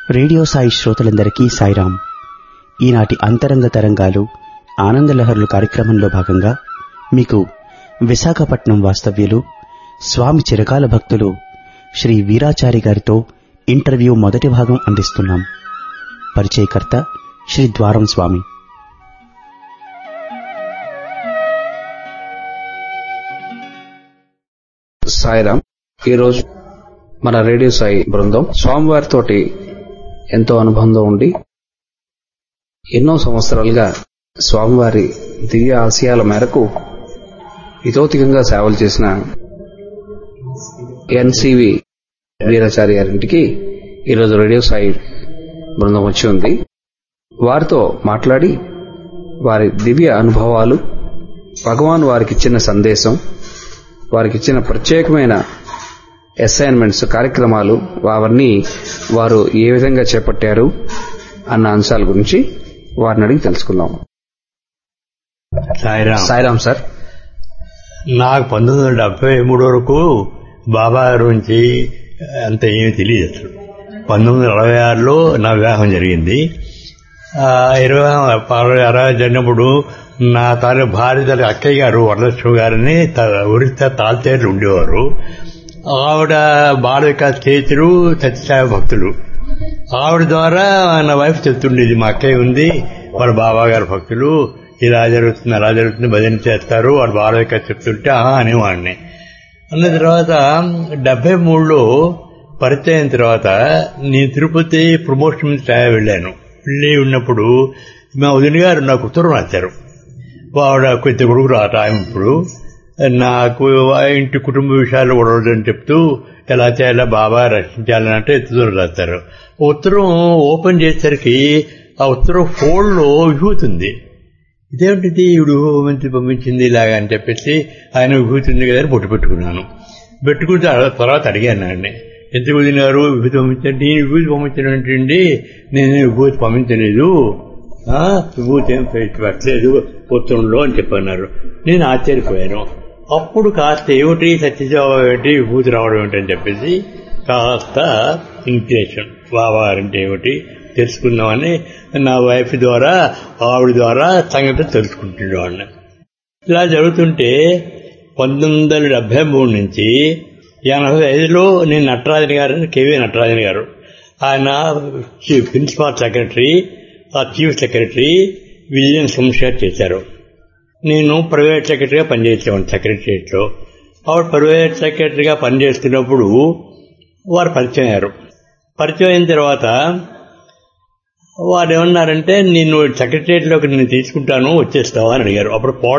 radio Sai శ్రోతలందరికీ సాయిరాం ఈనాటి అంతరంగ తరంగాలు ఆనందలహరులు కార్యక్రమంలో భాగంగా మీకు విశాఖపట్నం వాస్తవ్యులు స్వామి చిరకాల భక్తులు శ్రీ వీరాచారి గారితో ఇంటర్వ్యూ మొదటి భాగం అందిస్తున్నాం పరిచయకర్త శ్రీ ద్వారం స్వామి సాయిరామ్ ఈరోజు మన రేడియో సాయి బృందం స్వామివారితోటి ఎంతో అనుబంధం ఉండి ఎన్నో సంవత్సరాలుగా స్వామివారి దివ్య ఆశయాల మేరకు ఇతోతికంగా సేవలు చేసిన ఎన్సివి వీరాచారి గారింటికి ఈరోజు రేడియో సాయి బృందం వచ్చి ఉంది వారితో మాట్లాడి వారి దివ్య అనుభవాలు భగవాన్ వారికి ఇచ్చిన సందేశం వారికి ఇచ్చిన ప్రత్యేకమైన అసైన్మెంట్స్ కార్యక్రమాలు అవన్నీ వారు ఏ విధంగా చేపట్టారు అన్న అంశాల గురించి వారిని అడిగి తెలుసుకుందాం సాయిరామ్ సాయిరామ్ సార్ నాకు పంతొమ్మిది వందల డెబ్బై మూడు వరకు బాబా గురించి అంత ఏమీ తెలియదు అసలు పంతొమ్మిది వందల అరవై ఆరులో నా వివాహం జరిగింది ఆ, ఇరవై అరవై అరవై జరిగినప్పుడు నా తాలూ భార్య తల్లి అక్కయ్య గారు వరలక్ష్మి గారిని త- ఒరిస్సా తాల్చేరులు ఉండేవారు ఆవిడ బాల వికాస్ చేతులు సత్యసాయి భక్తులు ఆవిడ ద్వారా నా వైఫ్ చెప్తుండేది మా అక్కయ్య ఉంది వాళ్ళ బాబా గారి భక్తులు ఇలా జరుగుతుంది అలా జరుగుతుంది భజన చేస్తారు వాళ్ళ బాల వికాస్ చెప్తుంటే ఆహా అనేవాడిని అన్న తర్వాత డెబ్బై మూడులో పరిచయం అయిన తర్వాత నేను తిరుపతి ప్రమోషన్ మీద ఛాయ వెళ్ళాను వెళ్ళి ఉన్నప్పుడు మా వదిన గారు నాకు ఉత్తరం రాశారు ఆవిడ కొద్ది కొడుకు ఆ టైం ఇప్పుడు నాకు ఆ ఇంటి కుటుంబ విషయాలు గొడవని చెప్తూ ఎలా చేయాలా బాబా రక్షించాలని అంటే ఎత్తుదూరం రాస్తారు ఉత్తరం ఓపెన్ చేసేసరికి ఆ ఉత్తరం ఫోల్డ్లో విభూతి ఉంది ఇదేమిటిది ఇప్పుడు మంచి పంపించింది ఇలాగా అని చెప్పేసి ఆయన విభూతి ఉంది కదా అని పొట్టు పెట్టుకున్నాను పెట్టుకుంటే ఆ తర్వాత అడిగాను ఆయన్ని ఎందుకు వదిలినారు విభూతి పంపించండి నేను విభూతి పంపించడండి నేను విభూతి పంపించలేదు ఆ, విభూతి ఏం పెట్టి పెట్టలేదు పుత్రంలో అని చెప్పన్నారు నేను ఆశ్చర్యపోయాను అప్పుడు కాస్త ఏమిటి సత్యజాబు ఏమిటి విభూతి రావడం ఏమిటి అని చెప్పేసి కాస్త ఇంక్రియేషన్ బాబా అంటే ఏమిటి తెలుసుకుందామని నా వైఫ్ ద్వారా ఆవిడ ద్వారా సంగతి తెలుసుకుంటున్నాను ఇలా జరుగుతుంటే పంతొమ్మిది వందల డెబ్బై మూడు నుంచి ఎనభై ఐదులో నేను నటరాజన్ గారు కేవీ నటరాజన్ గారు ఆయన చీఫ్ ప్రిన్సిపాల్ సెక్రటరీ ఆ చీఫ్ సెక్రటరీ విజయన్ సంస్కార్ చేశారు నేను ప్రైవేట్ సెక్రటరీగా పనిచేసేవాడిని సెక్రటరియట్లో ఆవిడ ప్రైవేట్ సెక్రటరీగా పనిచేస్తున్నప్పుడు వారు పరిచయం అయ్యారు పరిచయం అయిన తర్వాత వారు ఏమన్నారంటే నేను సెక్రటరియట్లోకి నేను తీసుకుంటాను వచ్చేస్తావా అని అడిగారు అప్పుడు